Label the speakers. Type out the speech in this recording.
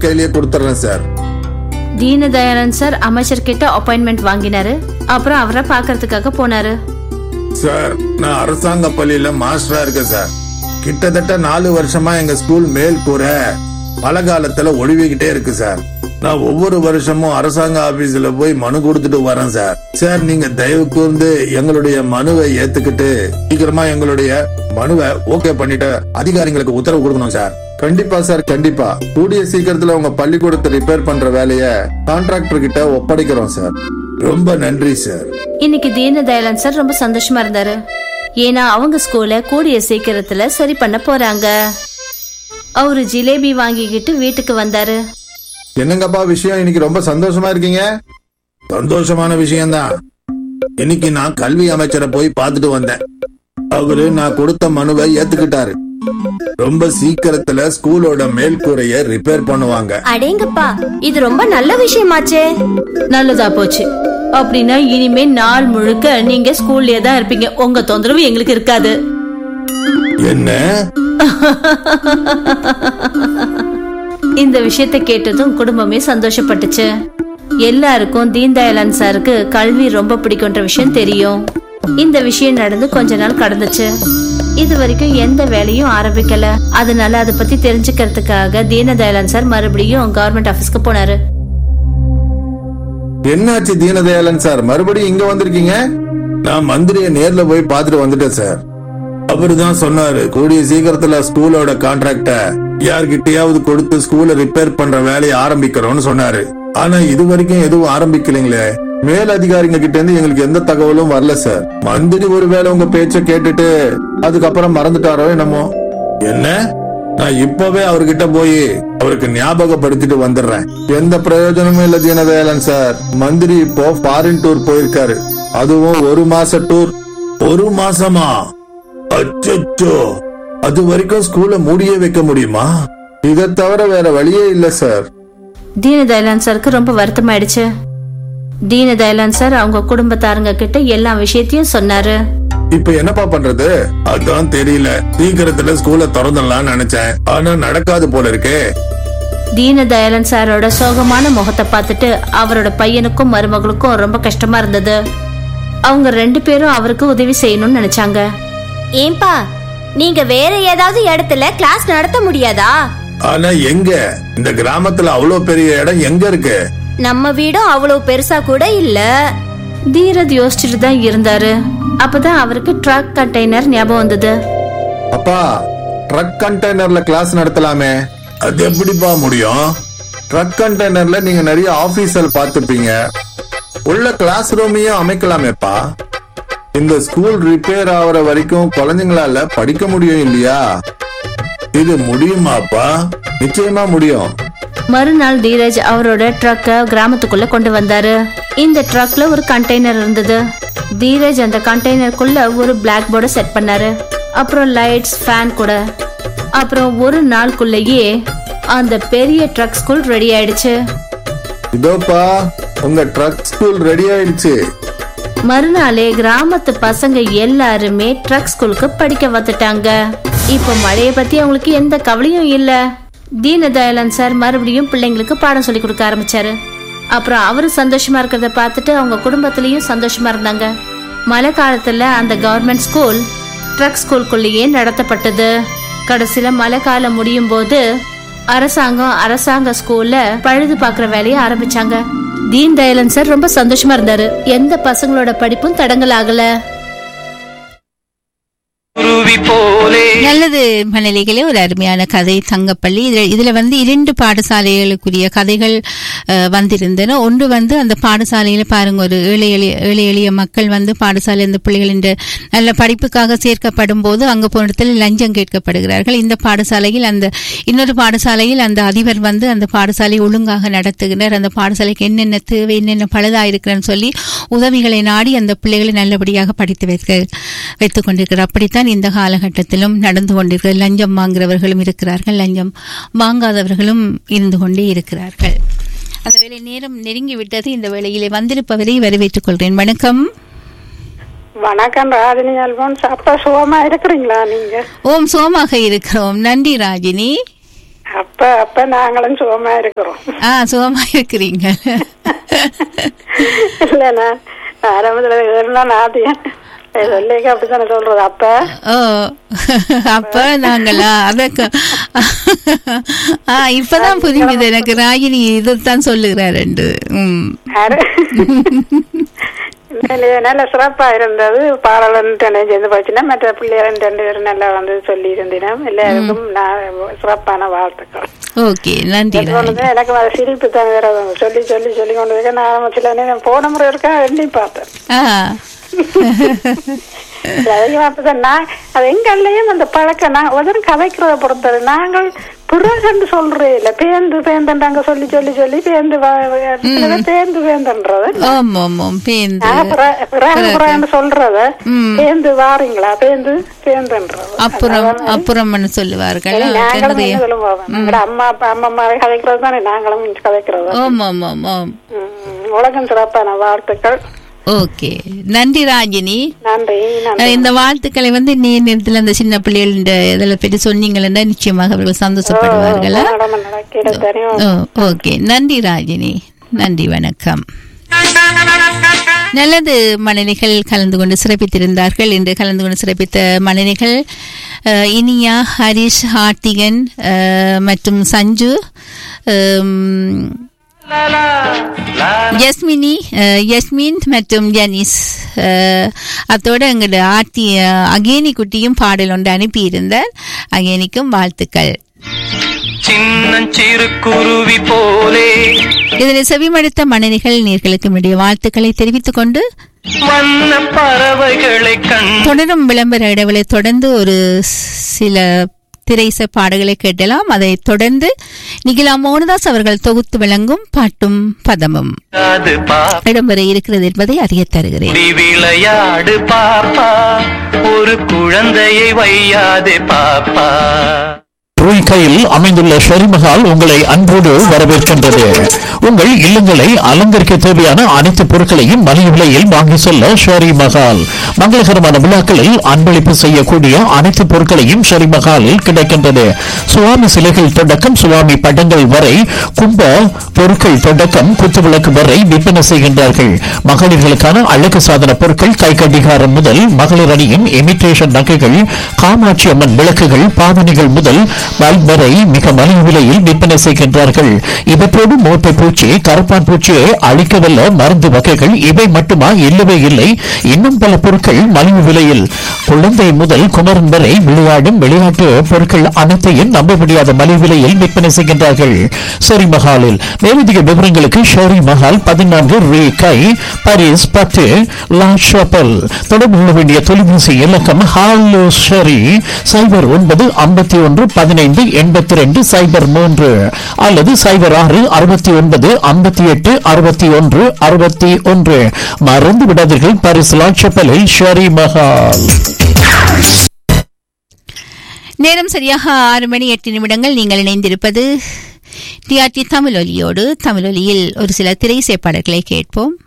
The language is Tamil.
Speaker 1: கையிலேயே கொடுத்துறேன் சார்
Speaker 2: தீனதயாளன் சார் அமைச்சர் கிட்ட அப்பாயின்மெண்ட் வாங்கினாரு அப்புறம் அவரை பார்க்கறதுக்காக போனாரு
Speaker 1: சார் நான் அரசாங்க பள்ளியில மாஸ்டரா இருக்கேன் சார் கிட்டத்தட்ட நாலு வருஷமா எங்க ஸ்கூல் மேல் கூரை மழை காலத்துல ஒழுவிக்கிட்டே இருக்கு சார் நான் ஒவ்வொரு வருஷமும் அரசாங்க ஆபீஸ்ல போய் மனு கொடுத்துட்டு வரேன் சார் சார் நீங்க தயவு கூர்ந்து எங்களுடைய மனுவை ஏத்துக்கிட்டு சீக்கிரமா எங்களுடைய மனுவை ஓகே பண்ணிட்டு அதிகாரிகளுக்கு உத்தரவு கொடுக்கணும் சார் கண்டிப்பா சார் கண்டிப்பா கூடிய சீக்கிரத்துல உங்க பள்ளிக்கூடத்தை ரிப்பேர் பண்ற வேலைய கான்ட்ராக்டர் கிட்ட ஒப்படைக்கிறோம் சார் ரொம்ப நன்றி சார்
Speaker 2: இன்னைக்கு தீனதயாளன் சார் ரொம்ப சந்தோஷமா இருந்தாரு ஏன்னா அவங்க ஸ்கூலை கூடிய சீக்கிரத்துல சரி பண்ண போறாங்க அவரு ஜிலேபி வாங்கிக்கிட்டு வீட்டுக்கு வந்தாரு
Speaker 1: என்னங்கப்பா விஷயம் இன்னைக்கு ரொம்ப சந்தோஷமா இருக்கீங்க சந்தோஷமான விஷயம்தான் இன்னைக்கு நான் கல்வி அமைச்சரை போய் பார்த்துட்டு வந்தேன் அவரு நான் கொடுத்த மனுவை ஏத்துக்கிட்டாரு ரொம்ப சீக்கிரத்துல ஸ்கூலோட மேல்கூரைய ரிப்பேர் பண்ணுவாங்க
Speaker 3: அடேங்கப்பா இது ரொம்ப நல்ல விஷயமாச்சே
Speaker 2: நல்லதா போச்சு அப்படின்னா இனிமே நாள் முழுக்க நீங்க ஸ்கூல்லயே தான் இருப்பீங்க உங்க தொந்தரவு எங்களுக்கு இருக்காது
Speaker 1: என்ன
Speaker 2: இந்த விஷயத்தை கேட்டதும் குடும்பமே சந்தோஷப்பட்டுச்சு எல்லாருக்கும் தீன்தயாளன் சாருக்கு கல்வி ரொம்ப பிடிக்கும்ன்ற விஷயம் தெரியும் இந்த விஷயம் நடந்து கொஞ்ச நாள் கடந்துச்சு இது வரைக்கும் எந்த வேலையும் ஆரம்பிக்கல அதனால அதை பத்தி தெரிஞ்சுக்கிறதுக்காக தீனதயாளன் சார் மறுபடியும் கவர்மெண்ட் ஆபீஸ்க்கு போனாரு
Speaker 1: என்னாச்சு தீனதயாளன் சார் மறுபடியும் இங்க வந்திருக்கீங்க நான் மந்திரிய நேர்ல போய் பார்த்துட்டு வந்துட்டேன் சார் அவரு தான் சொன்னாரு கூடிய சீக்கிரத்துல ஸ்கூலோட கான்ட்ராக்ட யார்கிட்டயாவது கொடுத்து ஸ்கூலை ரிப்பேர் பண்ற வேலையை ஆரம்பிக்கிறோம்னு சொன்னாரு ஆனா இது வரைக்கும் எதுவும் ஆரம்பிக்கலைங்களே மேல் அதிகாரிங்க கிட்ட இருந்து எங்களுக்கு எந்த தகவலும் வரல சார் மந்திரி ஒருவேளை உங்க பேச்ச கேட்டுட்டு அதுக்கப்புறம் மறந்துட்டாரோ என்னமோ என்ன நான் இப்பவே அவர்கிட்ட போய் அவருக்கு ஞாபகப்படுத்திட்டு வந்துடுறேன் எந்த பிரயோஜனமும் இல்ல தீனதயாளன் சார் மந்திரி இப்போ ஃபாரின் டூர் போயிருக்காரு அதுவும் ஒரு மாச டூர் ஒரு மாசமா அச்சோ அது வரைக்கும் ஸ்கூல்ல மூடியே வைக்க முடியுமா இதை தவிர வேற வழியே இல்ல சார்
Speaker 2: தீனதயாளன் சாருக்கு ரொம்ப வருத்தமாயிடுச்சு தீனதயாளன் சார் அவங்க குடும்பத்தாருங்க கிட்ட எல்லா விஷயத்தையும் சொன்னாரு
Speaker 1: இப்ப என்னப்பா பண்றது அதான் தெரியல சீக்கிரத்துல ஸ்கூல்ல திறந்துடலாம்னு நினைச்சேன் ஆனா நடக்காது போல இருக்கே
Speaker 2: தீனதயாளன் சாரோட சோகமான முகத்தை பார்த்துட்டு அவரோட பையனுக்கும் மருமகளுக்கும் ரொம்ப கஷ்டமா இருந்தது அவங்க ரெண்டு பேரும் அவருக்கு உதவி செய்யணும்னு நினைச்சாங்க
Speaker 3: ஏன்பா நீங்க வேற ஏதாவது இடத்துல கிளாஸ் நடத்த முடியாதா
Speaker 1: ஆனா எங்க இந்த கிராமத்துல அவ்வளவு பெரிய இடம் எங்க இருக்கு
Speaker 3: நம்ம வீடும் அவ்வளவு பெருசா கூட இல்ல
Speaker 2: தீரத் யோசிச்சுட்டு தான் இருந்தாரு அப்பதான் அவருக்கு ட்ரக் கண்டெய்னர் ஞாபகம் வந்தது
Speaker 1: அப்பா ட்ரக் கண்டெய்னர்ல கிளாஸ் நடத்தலாமே அது எப்படிப்பா முடியும் ட்ரக் கண்டெய்னர்ல நீங்க நிறைய ஆபீசர் பார்த்துப்பீங்க உள்ள கிளாஸ் ரூமையும் அமைக்கலாமேப்பா இந்த ஸ்கூல் ரிப்பேர் ஆகுற வரைக்கும் குழந்தைங்களால படிக்க முடியும் இல்லையா இது முடியுமாப்பா நிச்சயமா முடியும்
Speaker 2: மறுநாள் தீரஜ் அவரோட ட்ரக்க கிராமத்துக்குள்ள கொண்டு வந்தாரு இந்த ட்ரக்ல ஒரு கண்டெய்னர் இருந்தது தீரஜ் அந்த கண்டெய்னருக்குள்ள ஒரு பிளாக் போர்டை செட் பண்ணாரு அப்புறம் லைட்ஸ் ஃபேன் கூட அப்புறம் ஒரு நாளுக்குள்ளேயே அந்த பெரிய ட்ரக் ஸ்கூல் ரெடி ஆயிடுச்சு
Speaker 1: இதோப்பா உங்க ட்ரக் ஸ்கூல் ரெடி ஆயிடுச்சு
Speaker 2: மறுநாளே கிராமத்து பசங்க எல்லாருமே ட்ரக் ஸ்கூலுக்கு படிக்க வந்துட்டாங்க இப்ப மழைய பத்தி அவங்களுக்கு எந்த கவலையும் இல்ல தீனதயாளன் சார் மறுபடியும் பிள்ளைங்களுக்கு பாடம் சொல்லி கொடுக்க ஆரம்பிச்சாரு அப்புறம் அவரு சந்தோஷமா இருக்கிறத பார்த்துட்டு அவங்க குடும்பத்திலயும் சந்தோஷமா இருந்தாங்க மழை காலத்துல அந்த கவர்மெண்ட் ஸ்கூல் ட்ரக் ஸ்கூலுக்குள்ளேயே நடத்தப்பட்டது கடைசியில மழை காலம் முடியும் போது அரசாங்கம் அரசாங்க ஸ்கூல்ல பழுது பார்க்குற வேலையை ஆரம்பிச்சாங்க தீன் தயாளன் சார் ரொம்ப சந்தோஷமா இருந்தாரு எந்த பசங்களோட படிப்பும் தடங்கல் ஆகல
Speaker 4: குருவி போலே
Speaker 5: நல்லது மணலிகளே ஒரு அருமையான கதை தங்கப்பள்ளி இதுல இதுல வந்து இரண்டு பாடசாலைகளுக்குரிய கதைகள் அஹ், வந்திருந்தன ஒன்று வந்து அந்த பாடசாலையில பாருங்க ஒரு ஏழை எளிய ஏழை எளிய மக்கள் வந்து பாடசாலை அந்த பிள்ளைகளின் நல்ல படிப்புக்காக சேர்க்கப்படும் போது அங்க போன இடத்துல லஞ்சம் கேட்கப்படுகிறார்கள் இந்த பாடசாலையில் அந்த இன்னொரு பாடசாலையில் அந்த அதிபர் வந்து அந்த பாடசாலை ஒழுங்காக நடத்துகிறார் அந்த பாடசாலைக்கு என்னென்ன தேவை என்னென்ன பழுதா இருக்கிறன்னு சொல்லி உதவிகளை நாடி அந்த பிள்ளைகளை நல்லபடியாக படித்து வைக்க வைத்துக் கொண்டிருக்கிறார் அப்படித்தான் இந்த காலகட்டத்திலும் நடந்து கொண்டிருக்கிறது லஞ்சம் வாங்குறவர்களும் இருக்கிறார்கள் லஞ்சம் வாங்காதவர்களும் இருந்து கொண்டே இருக்கிறார்கள் அந்த வேலை நேரம் நெருங்கி விட்டது இந்த வேளையிலே வந்திருப்பவரை வரவேற்றுக் கொள்கிறேன் வணக்கம்
Speaker 6: வணக்கம் ராஜினி அல்போன்ஸ் அப்பா சுகமா இருக்கிறீங்களா நீங்க
Speaker 5: ஓம் சோமாக இருக்கிறோம் நன்றி ராஜினி
Speaker 6: அப்ப அப்ப நாங்களும் சுகமா இருக்கிறோம்
Speaker 5: ஆ சுகமா இருக்கிறீங்க
Speaker 6: இல்லண்ணா ஆரம்பத்துல இருந்தா நாட்டியம் சொல்லிக்க அப்படித்தானே சொல்றது அப்ப
Speaker 5: ஓ அப்ப நாங்களா அதற்கு ஆ இப்பதான் புரியுது எனக்கு ராகினி இதுதான் சொல்லுகிறாரு ம்
Speaker 6: யாரு? உண்மையிலேயே நல்ல சிறப்பா இருந்தது பாடலன் சேர்ந்து போச்சுன்னா மற்ற பிள்ளைகள் ரெண்டு பேரும் நல்லா வந்து சொல்லி இருந்தினோம் எல்லாருக்கும் நான் சிறப்பான வாழ்த்துக்கள்
Speaker 5: ஓகே நன்றி
Speaker 6: இது ஒண்ணுதான் எனக்கு அது சிரிப்பு தான் வேற வரும். சொல்லி சொல்லி சொல்லி கொண்டு இருக்க நான் சில நேரம் போன முறை இருக்கா எண்ணி பார்த்தேன்
Speaker 5: ஆ
Speaker 6: அதையும் அப்படிதான் நான் அது எங்கள்லயும் அந்த பழக்கம் நான் ஒரு கதைக்கிறத பொறுத்தது நாங்கள் பிறகு சொல்றே இல்ல பேந்து பேந்துன்றாங்க சொல்லி சொல்லி சொல்லி பேந்து வா- சில பேர் பேந்து பேந்துன்றது
Speaker 5: ஆமாம் ஆமாம் பேந்து
Speaker 6: நான் பிற- பிறகு பிறகுன்னு சொல்றத
Speaker 5: ம்.
Speaker 6: பேந்து வாரீங்களா பேந்து பேந்துன்றது
Speaker 5: அப்புறம் அப்புறம்னு சொல்லுவார்கள்
Speaker 6: சரி, நாங்களும்
Speaker 5: என்னது?
Speaker 6: என்ன சொல்லுவோம் எங்கட அம்மா அப்பா அம்மா அம்மா கதைக்கிறது தானே நாங்களும் கதைக்கிறது
Speaker 5: ஆமாம் ஆமாம் ஆமாம்
Speaker 6: ம், உலகம் சிறப்பான வாழ்த்துக்கள்
Speaker 5: ஓகே நன்றி ராஜினி
Speaker 6: நன்றி நன்றி
Speaker 5: அஹ் இந்த வாழ்த்துக்களை வந்து நீ நேரத்தில் அந்த சின்ன பிள்ளைகள் இந்த இதில் பற்றி சொன்னீங்கன்னா நிச்சயமாக அவர்கள் சந்தோஷப்படுவார்களா
Speaker 6: நடம நடக்கிற தெரியும்
Speaker 5: ஓ ஓகே நன்றி ராஜினி நன்றி வணக்கம் நல்லது மனைவிகள் கலந்து கொண்டு சிறப்பித்திருந்தார்கள் இன்று கலந்து கொண்டு சிறப்பித்த மனைவிகள் அஹ், இனியா ஹரிஷ் ஹார்த்திகன் அஹ், மற்றும் சஞ்சு அம், யஸ்மினி அஹ், யஸ்மின் மற்றும் ஜனிஸ் அஹ், அத்தோட எங்களோட ஆர்த்தி அஹ், அகேனி குட்டியும் பாடல் ஒன்று அனுப்பியிருந்தார் அகேனிக்கும் வாழ்த்துக்கள்
Speaker 4: சின்னஞ்சிறு குருவி போலே
Speaker 5: இதனை செவிமடுத்த மனைவிகள் நேர்களுக்கு என்னுடைய வாழ்த்துக்களை தெரிவித்துக் கொண்டு
Speaker 4: வண்ண பறவைகளை கண்
Speaker 5: தொடரும் விளம்பர இடைவெளி தொடர்ந்து ஒரு சில திரைச பாடல்களை கேட்டலாம் அதைத் தொடர்ந்து நிகிலா மோகனதாஸ் அவர்கள் தொகுத்து விளங்கும் பாட்டும் பதமும்
Speaker 4: அது பாப்பி
Speaker 5: இடம்பெற இருக்கிறது என்பதை அறியத் தருகிறேன்
Speaker 4: விளையாடு பாப்பா ஒரு குழந்தையை வையாதே பாப்பா
Speaker 7: கையில் அமைந்துள்ள ஷெரிமஹால் உங்களை அன்போடு வரவேற்கின்றது உங்கள் இல்லங்களை அலங்கரிக்க தேவையான அனைத்து பொருட்களையும் மலிவு விலையில் வாங்கி செல்ல ஷெரி மஹால் மங்களகரமான விழாக்களில் அன்பளிப்பு செய்யக்கூடிய அனைத்து பொருட்களையும் ஷெரி மஹாலில் கிடைக்கின்றது சுவாமி சிலைகள் தொடக்கம் சுவாமி படங்கள் வரை கும்ப பொருட்கள் தொடக்கம் குத்துவிளக்கு வரை விற்பனை செய்கின்றார்கள் மகளிர்களுக்கான அழகு சாதன பொருட்கள் கை கடிகாரம் முதல் மகளிர் அணியும் இமிட்டேஷன் நகைகள் காமாட்சி அம்மன் விளக்குகள் பாவனைகள் முதல் பல்ப் வரை மிக மலிவு விலையில் விற்பனை செய்கின்றார்கள் இவற்றோடு மூட்டை பூச்சி கருப்பான் பூச்சியை அழிக்கவல்ல மருந்து வகைகள் இவை மட்டுமா இல்லவே இல்லை இன்னும் பல பொருட்கள் மலிவு விலையில் குழந்தை முதல் குமரன் வரை விளையாடும் விளையாட்டு பொருட்கள் அனைத்தையும் நம்ப முடியாத மலிவு விலையில் விற்பனை செய்கின்றார்கள் ஷெரி மஹாலில் மேலதிக விவரங்களுக்கு ஷெரி மஹால் பதினான்கு ரே கை பாரிஸ் பத்து லா ஷாப்பல் தொடர்பு கொள்ள வேண்டிய தொலைபேசி இலக்கம் ஹாலோ ஷெரி சைபர் ஒன்பது ஐம்பத்தி ஒன்று பதினைந்து எண்பத்தி ரெண்டு சைபர் மூன்று அல்லது சைபர் ஆறு அறுபத்தி ஒன்பது ஐம்பத்தி எட்டு அறுபத்தி ஒன்று அறுபத்தி ஒன்று மறந்து விடாதீர்கள் பாரிஸ் லா ஷாப்பலில் ஷெரி மஹால்
Speaker 5: நேரம் சரியாக ஆறு மணி எட்டு நிமிடங்கள் நீங்கள் இணைந்திருப்பது டிஆர்டி தமிழொலியோடு தமிழொலியில் ஒரு சில திரை பாடல்களை கேட்போம்